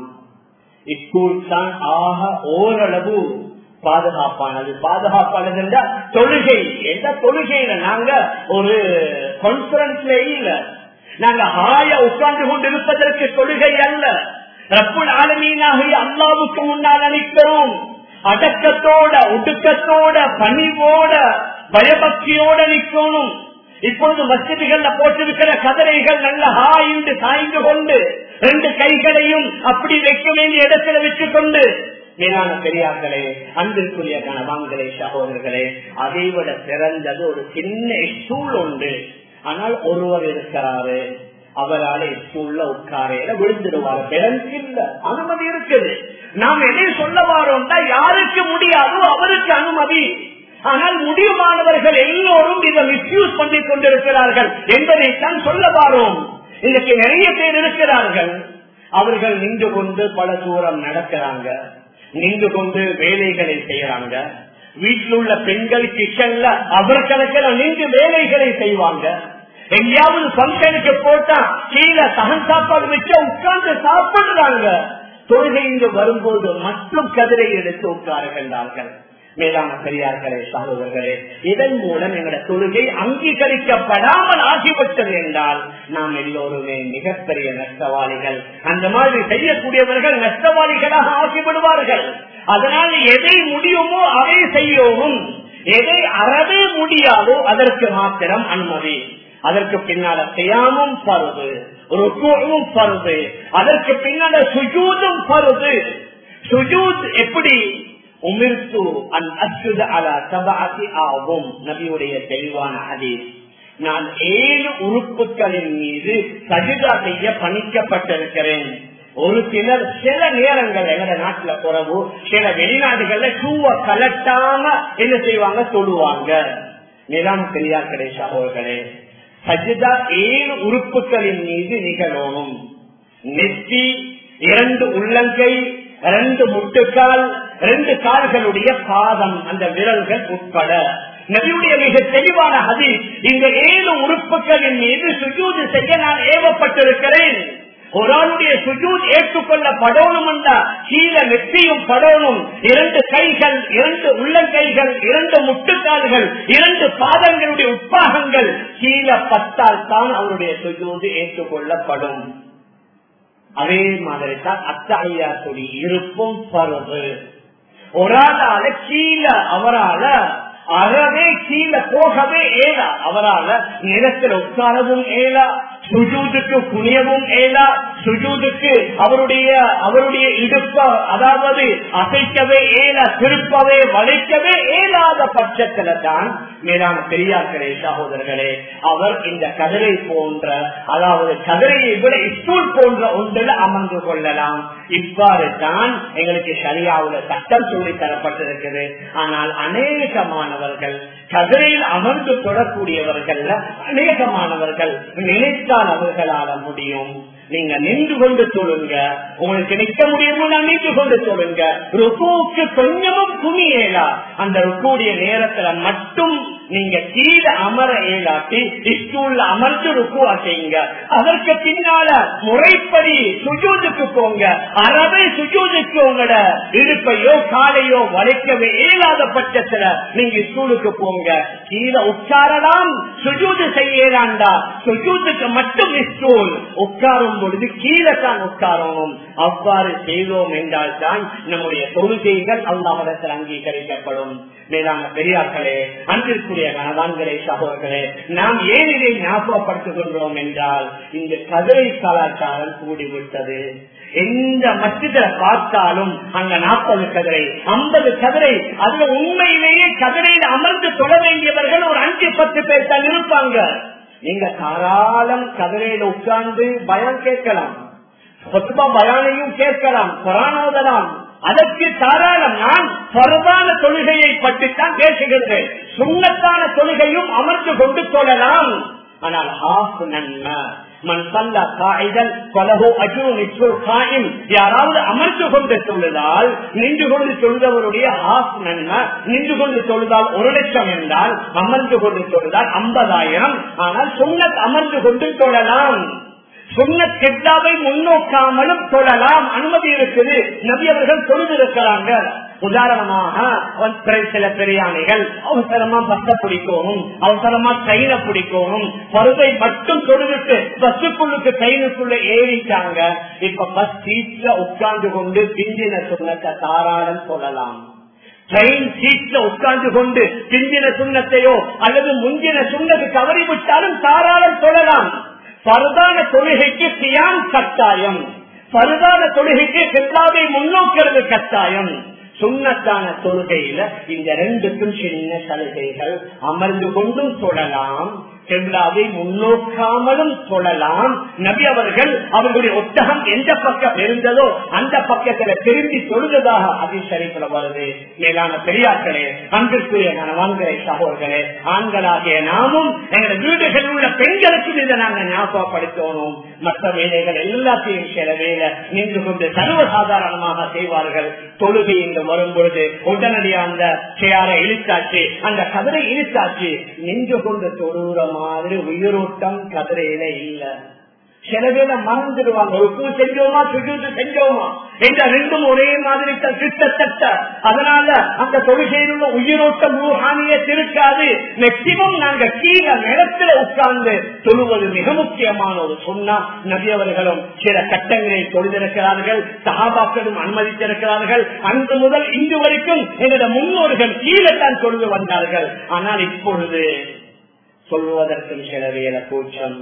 ஸ்கூல் தான் ஆக ஓரளவு பாதுகாப்பானது பாதுகாப்பானது என்றால் தொழுகை எந்த தொழுகையில நாங்க ஒரு கான்பரன்ஸ்ல இல்ல நாங்க ஹாய உட்கார்ந்து கொண்டிருப்பதற்கு தொழுகை அல்ல ரப்புல் ஆலமீனாகிய அல்லாவுக்கு முன்னால் அளிக்கிறோம் அடக்கத்தோட ஒடுக்கத்தோட பணிவோட பயபக்தியோட நிற்கணும் இப்பொழுது மசிதிகள்ல போட்டிருக்கிற கதரைகள் நல்ல ஹாயிண்டு சாய்ந்து கொண்டு ரெண்டு கைகளையும் அப்படி வைக்க வேண்டிய இடத்துல வச்சுக் கொண்டு மேலான பெரியார்களே அன்பிற்குரிய கணவான்களே சகோதரர்களே அதை விட சிறந்தது ஒரு சின்ன ஸ்டூல் உண்டு ஆனால் ஒருவர் இருக்கிறாரு அவரால் ஸ்கூல்ல உட்காரையில விழுந்துடுவார் பேரண்ட்ஸ் இல்ல அனுமதி இருக்குது நாம் எதை சொல்ல வாரோம்னா யாருக்கு முடியாதோ அவருக்கு அனுமதி ஆனால் முடியுமானவர்கள் எல்லோரும் இதை மிஸ்யூஸ் பண்ணி கொண்டிருக்கிறார்கள் என்பதைத்தான் சொல்ல வாரோம் இன்னைக்கு நிறைய பேர் இருக்கிறார்கள் அவர்கள் நின்று கொண்டு பல தூரம் நடக்கிறாங்க நின்று கொண்டு வேலைகளை செய்யறாங்க வீட்டில் உள்ள பெண்கள் கிச்சன்ல அவர்களுக்கு நின்று வேலைகளை செய்வாங்க எங்கேயாவது பங்கனுக்கு போட்டா கீழே சகன் சாப்பாடு வச்சு உட்கார்ந்து சாப்பிடுறாங்க தொழுகை இங்கு வரும்போது மட்டும் கதிரை எடுத்து உட்காருகின்றார்கள் மேலான பெரியார்களே சகோதரர்களே இதன் மூலம் எங்களோட தொழுகை அங்கீகரிக்கப்படாமல் ஆகிவிட்டது என்றால் நாம் எல்லோருமே மிகப்பெரிய நஷ்டவாளிகள் அந்த மாதிரி செய்யக்கூடியவர்கள் நஷ்டவாளிகளாக ஆகிவிடுவார்கள் அதனால் எதை முடியுமோ அதை செய்யவும் எதை அறவே முடியாதோ அதற்கு மாத்திரம் அனுமதி அதற்கு பின்னால செய்யாமும் பருது ருக்குவும் பருது அதற்கு பின்னால சுஜூதும் பருது சுஜூத் எப்படி உமிர்த்து அன் அச்சுத அல சபாசி ஆகும் நபியுடைய தெளிவான ஹதீஸ் நான் ஏழு உறுப்புகளின் மீது சஜிதா செய்ய பணிக்கப்பட்டிருக்கிறேன் ஒரு சிலர் சில நேரங்கள் எங்க நாட்டுல குறவு சில வெளிநாடுகள்ல டூவ கலட்டாம என்ன செய்வாங்க சொல்லுவாங்க நிலம் பெரியார்களே சகோதரர்களே சஜிதா ஏழு உறுப்புகளின் மீது நிகழணும் நெத்தி இரண்டு உள்ளங்கை ரெண்டு முட்டுக்கால் ரெண்டு கால்களுடைய பாதம் அந்த விரல்கள் உட்பட நபியுடைய மிக தெளிவான ஹதி இந்த ஏழு உறுப்புகளின் மீது சுஜூது செய்ய நான் ஏவப்பட்டிருக்கிறேன் ஒரு ஆளுடைய சுஜூத் ஏற்றுக்கொள்ளப்படணும் என்றா கீழே நெற்றியும் படணும் இரண்டு கைகள் இரண்டு உள்ளங்கைகள் இரண்டு முட்டுக்கால்கள் இரண்டு பாதங்களுடைய உட்பாகங்கள் கீழே பத்தால் தான் அவருடைய சுஜூது ஏற்றுக்கொள்ளப்படும் அதே மாதிரி தான் அத்தாயாத்துடைய இருப்பும் பருவு ஒரு ஆளால கீழே அவரால அறவே கீழே போகவே ஏலா அவரால நிலத்தில் உட்காரவும் ஏலா சுஜூதுக்கு குனியவும் ஏலா சுஜூதுக்கு அவருடைய அவருடைய இடுப்ப அதாவது அசைக்கவே ஏல திருப்பவே வளைக்கவே ஏலாத பட்சத்துல தான் மேலான பெரியார்களே சகோதரர்களே அவர் இந்த கதிரை போன்ற அதாவது கதிரையை விட ஸ்டூல் போன்ற ஒன்றில் அமர்ந்து கொள்ளலாம் இவ்வாறு தான் எங்களுக்கு சரியாவுல சட்டம் சொல்லி தரப்பட்டிருக்குது ஆனால் அநேகமானவர்கள் கதிரையில் அமர்ந்து தொடக்கூடியவர்கள் அநேகமானவர்கள் நினைத்தால் அவர்களால முடியும் நீங்க நின்று கொண்டு சொல்லுங்க உங்களுக்கு நிற்க முடியுமோ நின்று கொண்டு சொல்லுங்க ருக்குவுக்கு கொஞ்சமும் குமியேலா அந்த ருக்குடைய நேரத்துல மட்டும் நீங்க கீழே அமர ஏலாட்டி ஸ்டூல்ல அமர்ந்து ருக்குவா செய்யுங்க அதற்கு பின்னால முறைப்படி சுஜூதுக்கு போங்க அறவே சுஜூதுக்கு உங்களோட இடுப்பையோ காலையோ வளைக்கவே இயலாத பட்சத்துல நீங்க ஸ்கூலுக்கு போங்க கீழே உட்காரலாம் சுஜூது செய்யலாண்டா சுஜூதுக்கு மட்டும் ஸ்கூல் உட்காரும் பொழுது கீழே தான் உட்காரணும் அவ்வாறு செய்தோம் என்றால் தான் நம்முடைய தொழுகைகள் அல்லாவிடத்தில் அங்கீகரிக்கப்படும் மேலான பெரியார்களே அன்பிற்குரிய கனதான்களே சகோதரர்களே நாம் ஏன் இதை ஞாபகப்படுத்துகின்றோம் என்றால் இந்த கதிரை கலாச்சாரம் கூடிவிட்டது எந்த மசித பார்த்தாலும் அங்க நாற்பது கதிரை ஐம்பது கதிரை அதுல உண்மையிலேயே கதிரையில் அமர்ந்து தொட வேண்டியவர்கள் ஒரு அஞ்சு பத்து பேர் தான் இருப்பாங்க நீங்க தாராளம் கதிரையில உட்கார்ந்து பயம் கேட்கலாம் பொதுவா பயானையும் கேட்கலாம் கொரானோதலாம் அதற்கு தாராளம் நான் பரவான தொழுகையை பற்றித்தான் பேசுகின்றேன் சுண்ணத்தான தொழுகையும் அமர்ந்து கொண்டு கொள்ளலாம் ஆனால் ஹாஃப் நன்மை மண் சல்லா காய்தல் கொலகோ அஜூ காயும் யாராவது அமர்ந்து கொண்டு தொழுதால் நின்று கொண்டு தொழுதவருடைய ஹாஃப் நன்மை நின்று கொண்டு தொழுதால் ஒரு லட்சம் என்றால் அமர்ந்து கொண்டு தொழுதால் ஐம்பதாயிரம் ஆனால் சுண்ணத் அமர்ந்து கொண்டு தொழலாம் சொன்ன கெட்டாவை முன்னோக்காமலும் தொழலாம் அனுமதி இருக்குது நபி அவர்கள் தொழுதிருக்கிறாங்க உதாரணமாக சில பெரியானைகள் அவசரமா பஸ்ஸ பிடிக்கணும் அவசரமா ட்ரெயினை பிடிக்கணும் பருவை மட்டும் தொழுதுட்டு பஸ்ஸுக்குள்ளுக்கு ட்ரெயினுக்குள்ள ஏறிட்டாங்க இப்ப பஸ் சீட்ல உட்கார்ந்து கொண்டு பிந்தின சொன்னத்தை தாராளம் சொல்லலாம் ட்ரெயின் சீட்ல உட்கார்ந்து கொண்டு பிந்தின சுண்ணத்தையோ அல்லது முந்தின சுண்ணத்து தவறி விட்டாலும் தாராளம் சொல்லலாம் பருதான தொழுகைக்கு சியாம் கட்டாயம் பருதான தொழுகைக்கு செல்லாவை முன்னோக்கிறது கட்டாயம் சுண்ணத்தான தொழுகையில இந்த ரெண்டுக்கும் சின்ன சலுகைகள் அமர்ந்து கொண்டும் தொடலாம் செல்லாவை முன்னோக்காமலும் சொல்லலாம் நபி அவர்கள் அவர்களுடைய ஒட்டகம் எந்த பக்கம் இருந்ததோ அந்த பக்கத்துல திரும்பி தொழுததாக அதிசரிப்புல வருது மேலான பெரியார்களே அன்பிற்குரிய கணவான்களே சகோதரர்களே ஆண்களாகிய நாமும் எங்கள் வீடுகளில் உள்ள பெண்களுக்கும் இதை நாங்கள் ஞாபகப்படுத்தணும் மற்ற வேலைகள் எல்லாத்தையும் சில வேலை நின்று கொண்டு சர்வசாதாரணமாக செய்வார்கள் தொழுகை என்று வரும் பொழுது உடனடியாக அந்த சேரை இழுத்தாச்சு அந்த கதிரை இழுத்தாச்சு நின்று கொண்டு தொழுகிற மாதிரி உயிரோட்டம் கதிரையில இல்ல சில பேரை மறந்துடுவாங்க உப்பு செஞ்சோமா சுஜூத்து செஞ்சோமா என்ற ரெண்டும் ஒரே மாதிரி கிட்டத்தட்ட அதனால அந்த தொழுகையில் உள்ள உயிரோட்டம் ரூஹானிய திருக்காது மேக்சிமம் நாங்க கீழே நிலத்துல உட்கார்ந்து தொழுவது மிக முக்கியமான ஒரு சொன்னா நபியவர்களும் சில கட்டங்களில் தொழுதிருக்கிறார்கள் சகாபாக்களும் அனுமதித்திருக்கிறார்கள் அன்று முதல் இன்று வரைக்கும் எங்களோட முன்னோர்கள் கீழே தான் தொழுது வந்தார்கள் ஆனால் இப்பொழுது சொல்வதற்கும் சில வேலை கூச்சம்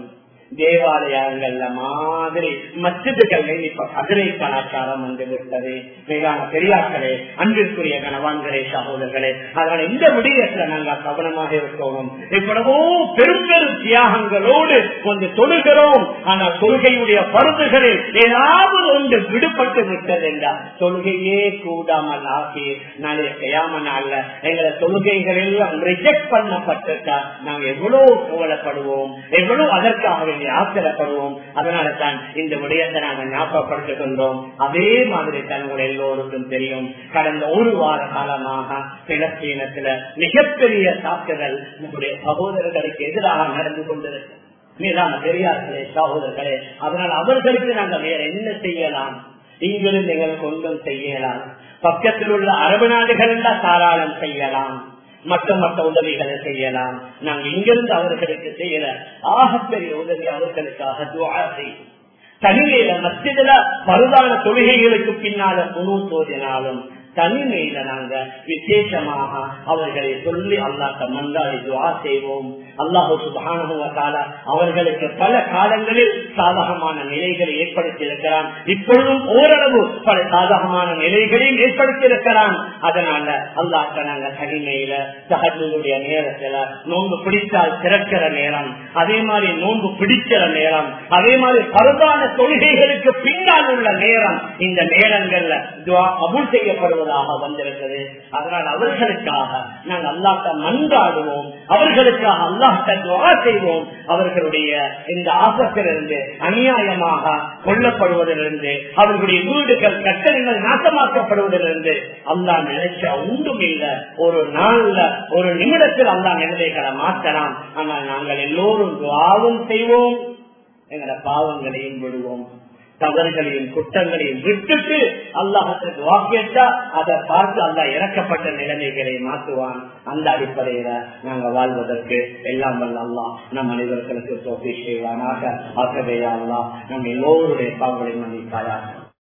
தேவாலயங்கள்ல மாதிரி மசிதுகள்ல இப்ப கதிரை கலாச்சாரம் வந்து விட்டது மேலான பெரியார்களே அன்பிற்குரிய கணவான்களே சகோதரர்களே அதனால இந்த விடயத்துல நாங்க கவனமாக இருக்கணும் இவ்வளவோ பெரும் பெரும் தியாகங்களோடு கொஞ்சம் தொழுகிறோம் ஆனால் தொழுகையுடைய பருந்துகளில் ஏதாவது ஒன்று விடுபட்டு விட்டது என்றால் தொழுகையே கூடாமல் ஆகி நாளைய கையாம நாள்ல எங்களை தொழுகைகள் எல்லாம் ரிஜெக்ட் பண்ணப்பட்டுட்டா நாங்க எவ்வளவு கவலைப்படுவோம் எவ்வளவு அதற்காக வேண்டிய ஆத்திரப்படுவோம் அதனால தான் இந்த விடயத்தை நாங்க ஞாபகப்படுத்துகின்றோம் அதே மாதிரி தான் உங்கள் எல்லோருக்கும் தெரியும் கடந்த ஒரு வார காலமாக பிலஸ்தீனத்துல மிகப்பெரிய தாக்குதல் நம்முடைய சகோதரர்களுக்கு எதிராக நடந்து கொண்டிருக்கு மீதான பெரியார்களே சகோதரர்களே அதனால் அவர்களுக்கு நாங்கள் வேற என்ன செய்யலாம் இங்கிருந்து எங்களுக்கு ஒன்றும் செய்யலாம் பக்கத்தில் உள்ள அரபு நாடுகள் தாராளம் செய்யலாம் மற்ற மற்ற உதவிகளை செய்யலாம் நாங்க இங்கிருந்து அவர்களுக்கு செய்யல ஆகப்பெரிய உதவி அவர்களுக்காக துவா செய்யும் தனிமையில மத்தியில பருதான தொழுகைகளுக்கு பின்னால முழு தோதினாலும் தனிமையில நாங்க விசேஷமாக அவர்களை சொல்லி அல்லாட்ட மன்றாடி துவா செய்வோம் அல்லாஹு சுபானுவத்தால அவர்களுக்கு பல காலங்களில் சாதகமான நிலைகளை ஏற்படுத்தி இருக்கிறான் இப்பொழுதும் ஓரளவு பல சாதகமான நிலைகளையும் ஏற்படுத்தி இருக்கிறான் அதனால அல்லாட்ட நாங்க தனிமையில சகஜனுடைய நேரத்துல நோன்பு பிடித்தால் திறக்கிற நேரம் அதே மாதிரி நோன்பு பிடிக்கிற நேரம் அதே மாதிரி பருதான தொழுகைகளுக்கு பின்னால் உள்ள நேரம் இந்த நேரங்கள்ல துவா அபுல் செய்யப்படுவதாக வந்திருக்கிறது அதனால் அவர்களுக்காக நாங்கள் அல்லாட்ட மன்றாடுவோம் அவர்களுக்காக அல்லாட்ட துவா செய்வோம் அவர்களுடைய இந்த ஆபத்திலிருந்து அநியாயமாக கொல்லப்படுவதிலிருந்து அவர்களுடைய வீடுகள் கட்டணங்கள் நாசமாக்கப்படுவதிலிருந்து அல்லா நினைச்ச ஒன்றும் இல்லை ஒரு நாள்ல ஒரு நிமிடத்தில் அல்லா நிலைகளை மாற்றலாம் ஆனால் நாங்கள் எல்லோரும் துவாவும் செய்வோம் எங்களோட பாவங்களையும் விடுவோம் தவறுகளையும் குற்றங்களையும் விட்டுட்டு அல்லாஹத்துக்கு வாக்கிட்டா அதை பார்த்து அல்லா இறக்கப்பட்ட நிலைமைகளை மாற்றுவான் அந்த அடிப்படையில நாங்க வாழ்வதற்கு எல்லாம் வல்ல அல்லா நம் அனைவர்களுக்கு தோப்பி செய்வானாக ஆகவே அல்லா நம் எல்லோருடைய பாவங்களை மன்னிப்பாயா